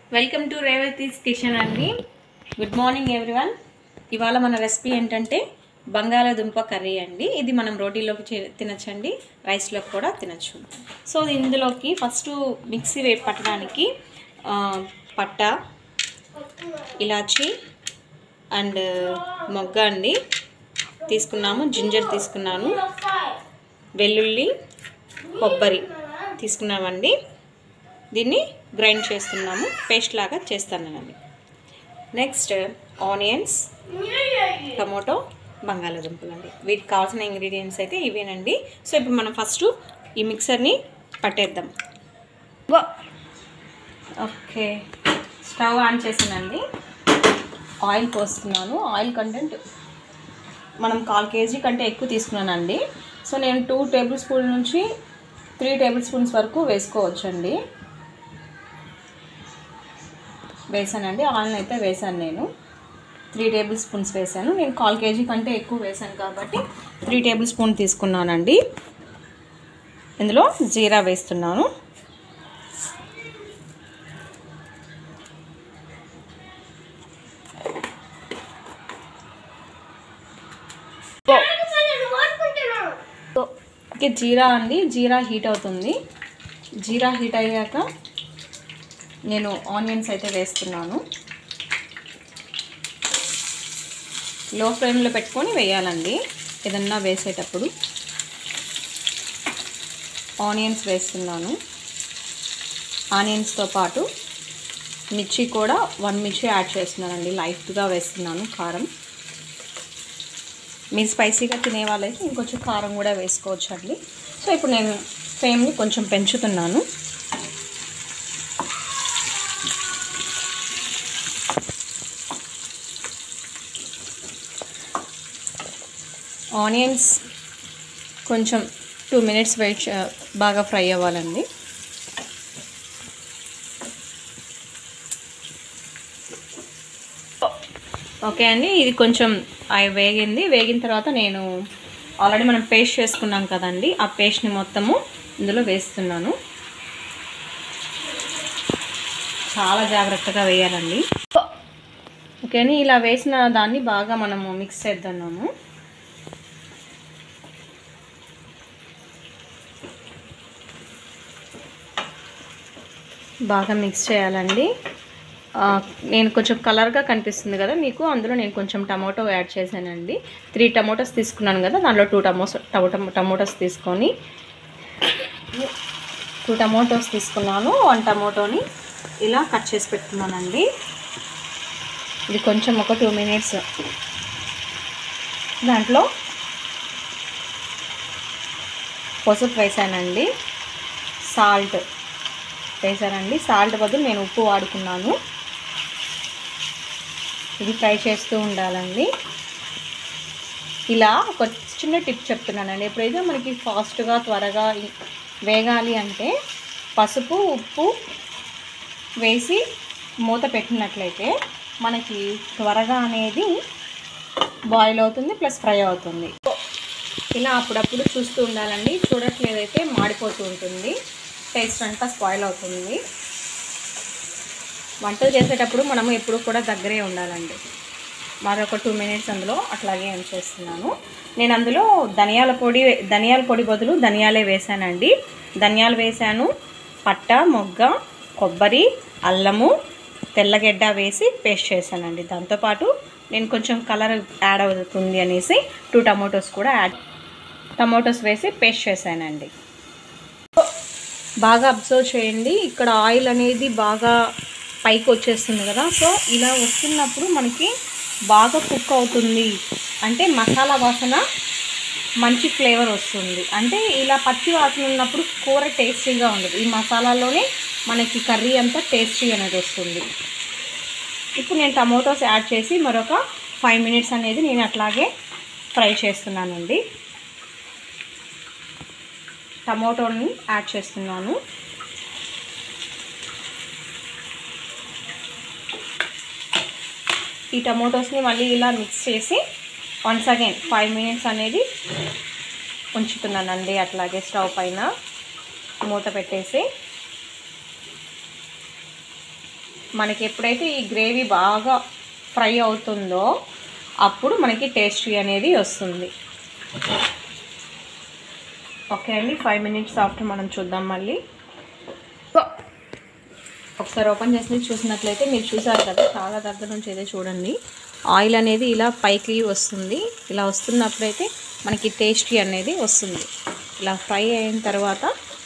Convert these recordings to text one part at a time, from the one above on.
Welcome to Revathi's kitchen అండి good morning everyone ఇవాళ మన రెసిపీ ఏంటంటే బంగాళాదుంప కర్రీ అండి ఇది మనం రోటీలోకి చే- తినచ్చండి రైస్లోకి కూడా తినచ్చు సో ఇందులోకి ఫస్ట్ మిక్సీ వే పట్టడానికి ఆ, పట్ట ఇలాచి అండ్ మొగ్గ అండి తీసుకున్నాము జింజర్ తీసుకున్నాను వెల్లుల్లి కొబ్బరి తీసుకున్నామండి దీన్ని గ్రైండ్ చేస్తున్నాము పేస్ట్ లాగా చేస్తానండి నెక్స్ట్ ఆనియన్స్ టమోటో బంగాళాదుంపలు అండి వీటికి కావాల్సిన ఇంగ్రీడియంట్స్ అయితే ఇవేనండి సో ఇప్పుడు మనం ఫస్ట్ ఈ మిక్సర్ని పట్టేద్దాం వా ఓకే స్టవ్ ఆన్ చేసానండి ఆయిల్ పోస్తున్నాను ఆయిల్ కంటెంట్ మనం కాల్ కేజీ కంటే ఎక్కువ తీసుకున్నానండి సో నేను టూ టేబుల్ స్పూన్ నుంచి త్రీ టేబుల్ స్పూన్స్ వరకు వేసుకోవచ్చండి వేసానండి ఆయిల్ అయితే వేసాను నేను త్రీ టేబుల్ స్పూన్స్ వేసాను నేను కాల్ కేజీ కంటే ఎక్కువ వేసాను కాబట్టి త్రీ టేబుల్ స్పూన్ తీసుకున్నానండి ఇందులో జీరా వేస్తున్నాను ఓకే జీరా అండి జీరా హీట్ అవుతుంది జీరా హీట్ అయ్యాక నేను ఆనియన్స్ అయితే వేస్తున్నాను లో ఫ్లేమ్లో పెట్టుకొని వేయాలండి ఏదన్నా వేసేటప్పుడు ఆనియన్స్ వేస్తున్నాను ఆనియన్స్తో పాటు మిర్చి కూడా వన్ మిర్చి యాడ్ చేస్తున్నానండి లైట్గా వేస్తున్నాను కారం మీరు స్పైసీగా తినే వాళ్ళైతే ఇంకొంచెం కారం కూడా వేసుకోవచ్చు అండి సో ఇప్పుడు నేను ఫ్లేమ్ని కొంచెం పెంచుతున్నాను ఆనియన్స్ కొంచెం టూ మినిట్స్ వెయిట్ చే- బాగా ఫ్రై అవ్వాలండి ఓకే అండి ఇది కొంచెం అవి వేగింది వేగిన తర్వాత నేను ఆల్రెడీ మనం పేస్ట్ చేసుకున్నాం కదండి ఆ పేస్ట్ని మొత్తము ఇందులో వేస్తున్నాను చాలా జాగ్రత్తగా వేయాలండి ఓకే అండి ఇలా వేసిన దాన్ని బాగా మనము మిక్స్ చేద్దాము బాగా మిక్స్ చేయాలండి ఆ, నేను కొంచెం కలర్గా కనిపిస్తుంది కదా మీకు అందులో నేను కొంచెం టమాటో యాడ్ చేశానండి త్రీ టమాటోస్ తీసుకున్నాను కదా దాంట్లో టూ టమోస్ టమోటో టమోటోస్ తీసుకొని టూ టమోటోస్ తీసుకున్నాను వన్ టమోటోని ఇలా కట్ చేసి పెట్టుకున్నానండి ఇది కొంచెం ఒక టూ మినిట్స్ దాంట్లో పసుపు వేసానండి సాల్ట్ వేసానండి సాల్ట్ బదులు నేను ఉప్పు వాడుకున్నాను ఇది ఫ్రై చేస్తూ ఉండాలండి ఇలా ఒక చిన్న టిప్ చెప్తున్నానండి ఎప్పుడైతే మనకి ఫాస్ట్గా త్వరగా ఈ- వేగాలి అంటే పసుపు ఉప్పు వేసి మూత పెట్టినట్లయితే మనకి త్వరగా అనేది బాయిల్ అవుతుంది ప్లస్ ఫ్రై అవుతుంది ఇలా అప్పుడప్పుడు చూస్తూ ఉండాలండి చూడట్లేదైతే మాడిపోతూ ఉంటుంది టేస్ట్ అంతా స్పాయిల్ అవుతుంది వంటలు చేసేటప్పుడు మనము ఎప్పుడు కూడా దగ్గరే ఉండాలండి మరొక టూ మినిట్స్ అందులో అట్లాగే ఉంచేస్తున్నాను నేను అందులో ధనియాల పొడి ధనియాల పొడి బదులు ధనియాలే వేసానండి ధనియాలు వేసాను పట్ట మొగ్గ కొబ్బరి అల్లము తెల్లగడ్డ వేసి పేస్ట్ చేశానండి దాంతోపాటు నేను కొంచెం కలర్ యాడ్ అవుతుంది అనేసి టూ టమాటోస్ కూడా యాడ్ టమాటోస్ వేసి పేస్ట్ చేశానండి బాగా అబ్జర్వ్ చేయండి ఇక్కడ ఆయిల్ అనేది బాగా పైకి వచ్చేస్తుంది కదా సో ఇలా వస్తున్నప్పుడు మనకి బాగా కుక్ అవుతుంది అంటే మసాలా వాసన మంచి ఫ్లేవర్ వస్తుంది అంటే ఇలా పచ్చి వాసన ఉన్నప్పుడు కూర టేస్టీగా ఉండదు ఈ మసాలాలోనే మనకి కర్రీ అంతా టేస్టీ అనేది వస్తుంది ఇప్పుడు నేను టమోటోస్ యాడ్ చేసి మరొక ఫైవ్ మినిట్స్ అనేది నేను అట్లాగే ఫ్రై చేస్తున్నానండి టమోటోని యాడ్ చేస్తున్నాను ఈ టమోటోస్ని మళ్ళీ ఇలా మిక్స్ చేసి వన్స్ అగైన్ ఫైవ్ మినిట్స్ అనేది ఉంచుతున్నానండి అట్లాగే స్టవ్ పైన మూత పెట్టేసి మనకి ఎప్పుడైతే ఈ గ్రేవీ బాగా ఫ్రై అవుతుందో అప్పుడు మనకి టేస్టీ అనేది వస్తుంది ఓకే అండి ఫైవ్ మినిట్స్ ఆఫ్టర్ మనం చూద్దాం మళ్ళీ ఒకసారి ఓపెన్ చేసి చూసినట్లయితే మీరు చూసారు కదా చాలా దగ్గర నుంచి అయితే చూడండి ఆయిల్ అనేది ఇలా పైకి వస్తుంది ఇలా వస్తున్నప్పుడైతే మనకి టేస్టీ అనేది వస్తుంది ఇలా ఫ్రై అయిన తర్వాత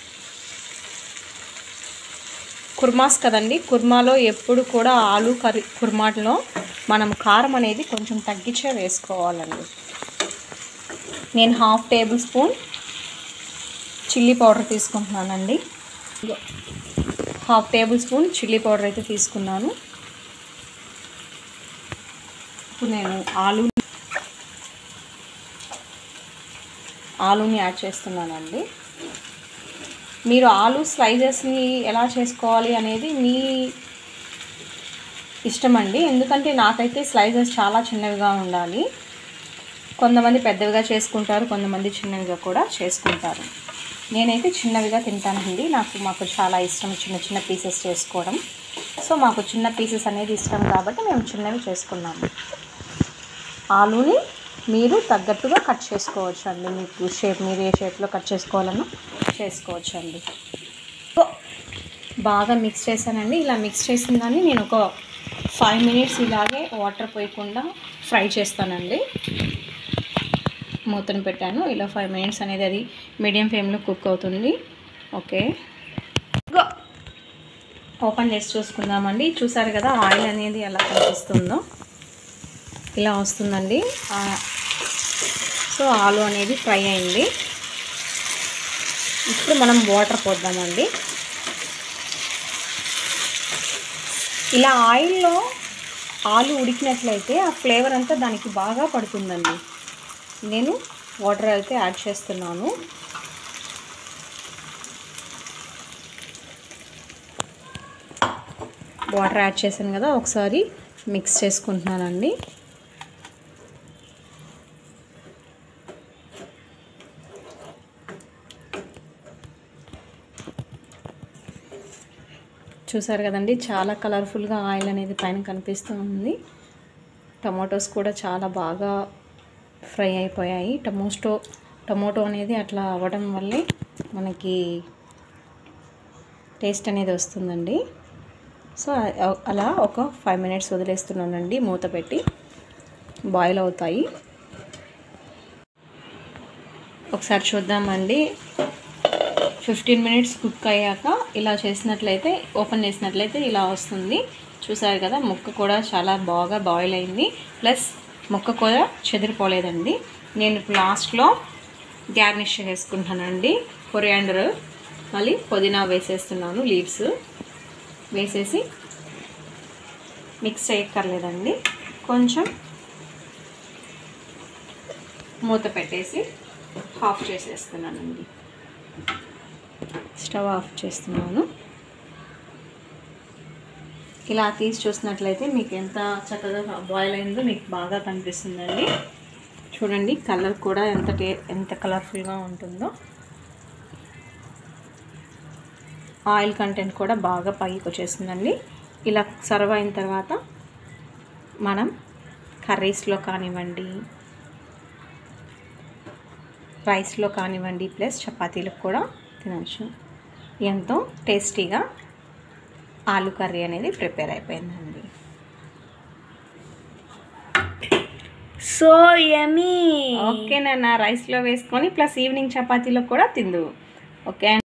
కుర్మాస్ కదండి కుర్మాలో ఎప్పుడు కూడా ఆలు కర్రీ కుర్మాలో మనం కారం అనేది కొంచెం తగ్గించే వేసుకోవాలండి నేను half tablespoon chilli powder తీసుకుంటున్నానండి ఇదిగో. Half tablespoon chilli powder అయితే తీసుకున్నాను ఇప్పుడు నేను ఆలు ఆలుని యాడ్ చేస్తున్నానండి మీరు ఆలు స్లైజెస్ని ఎలా చేసుకోవాలి అనేది మీ ఇష్టం అండి ఎందుకంటే నాకైతే స్లైజెస్ చాలా చిన్నవిగా ఉండాలి కొంతమంది పెద్దవిగా చేసుకుంటారు కొంతమంది చిన్నవిగా కూడా చేసుకుంటారు నేనైతే చిన్నవిగా తింటానండి నాకు మాకు చాలా ఇష్టం చిన్న చిన్న పీసెస్ చేసుకోవడం సో మాకు చిన్న పీసెస్ అనేది ఇష్టం కాబట్టి మేము చిన్నవి చేసుకున్నాము ఆలుని మీరు తగ్గట్టుగా కట్ చేసుకోవచ్చు అండి మీకు షేప్ మీరు ఏ షేప్లో కట్ చేసుకోవాలన్నా చేసుకోవచ్చు అండి సో, బాగా మిక్స్ చేశానండి ఇలా మిక్స్ చేసిన దాన్ని నేను ఒక ఫైవ్ మినిట్స్ ఇలాగే వాటర్ పోయకుండా ఫ్రై చేస్తానండి మూతను పెట్టాను ఇలా ఫైవ్ మినిట్స్ అనేది అది మీడియం ఫ్లేమ్లో కుక్ అవుతుంది ఓకే గో ఓపెన్ చేసి చూసుకుందామండి చూసారు కదా ఆయిల్ అనేది ఎలా కనిపిస్తుందో ఇలా వస్తుందండి ఆ, సో ఆలు అనేది ఫ్రై అయింది ఇప్పుడు మనం వాటర్ పోద్దామండి ఇలా ఆయిల్లో ఆలు ఉడికినట్లయితే ఆ ఫ్లేవర్ అంతా దానికి బాగా పడుతుందండి నేను వాటర్ అయితే యాడ్ చేస్తున్నాను వాటర్ యాడ్ చేశాను కదా ఒకసారి మిక్స్ చేసుకుంటున్నానండి చూసారు కదండి చాలా కలర్ఫుల్గా ఆయిల్ అనేది పైన కనిపిస్తూ ఉంది టమాటోస్ కూడా చాలా బాగా ఫ్రై అయిపోయాయి టమోస్టో టమోటో అనేది అట్లా అవ్వడం వల్లే మనకి టేస్ట్ అనేది వస్తుందండి సో అ- అలా ఒక ఫైవ్ మినిట్స్ వదిలేస్తున్నానండి మూత పెట్టి బాయిల్ అవుతాయి ఒకసారి చూద్దామండి ఫిఫ్టీన్ మినిట్స్ కుక్ అయ్యాక ఇలా చేసినట్లయితే ఓపెన్ చేసినట్లయితే ఇలా వస్తుంది చూసారు కదా ముక్క కూడా చాలా బాగా బాయిల్ అయింది ప్లస్ ముక్క కూడా చెదిరిపోలేదండి నేను ఇప్పుడు లాస్ట్లో గార్నిష్ చేసుకుంటానండి కొరియాండర్ మళ్ళీ పుదీనా వేసేస్తున్నాను లీవ్స్ వేసేసి మిక్స్ చేయక్కర్లేదండి కొంచెం మూత పెట్టేసి ఆఫ్ చేసేస్తున్నానండి స్టవ్ ఆఫ్ చేస్తున్నాను ఇలా తీసి చూసినట్లయితే మీకు ఎంత చక్కగా బాయిల్ అయిందో మీకు బాగా కనిపిస్తుందండి చూడండి కలర్ కూడా ఎంత టే ఎంత కలర్ఫుల్గా ఉంటుందో ఆయిల్ కంటెంట్ కూడా బాగా పైకి వచ్చేసిందండి ఇలా సర్వ్ అయిన తర్వాత మనం కర్రీస్లో కానివ్వండి రైస్లో కానివ్వండి ప్లస్ చపాతీలకు కూడా తినచ్చు ఎంతో టేస్టీగా ఆలు కర్రీ అనేది ప్రిపేర్ అయిపోయిందండి సో యమీ ఓకే నాన్న రైస్లో వేసుకొని ప్లస్ ఈవినింగ్ చపాతీలో కూడా తిందు ఓకే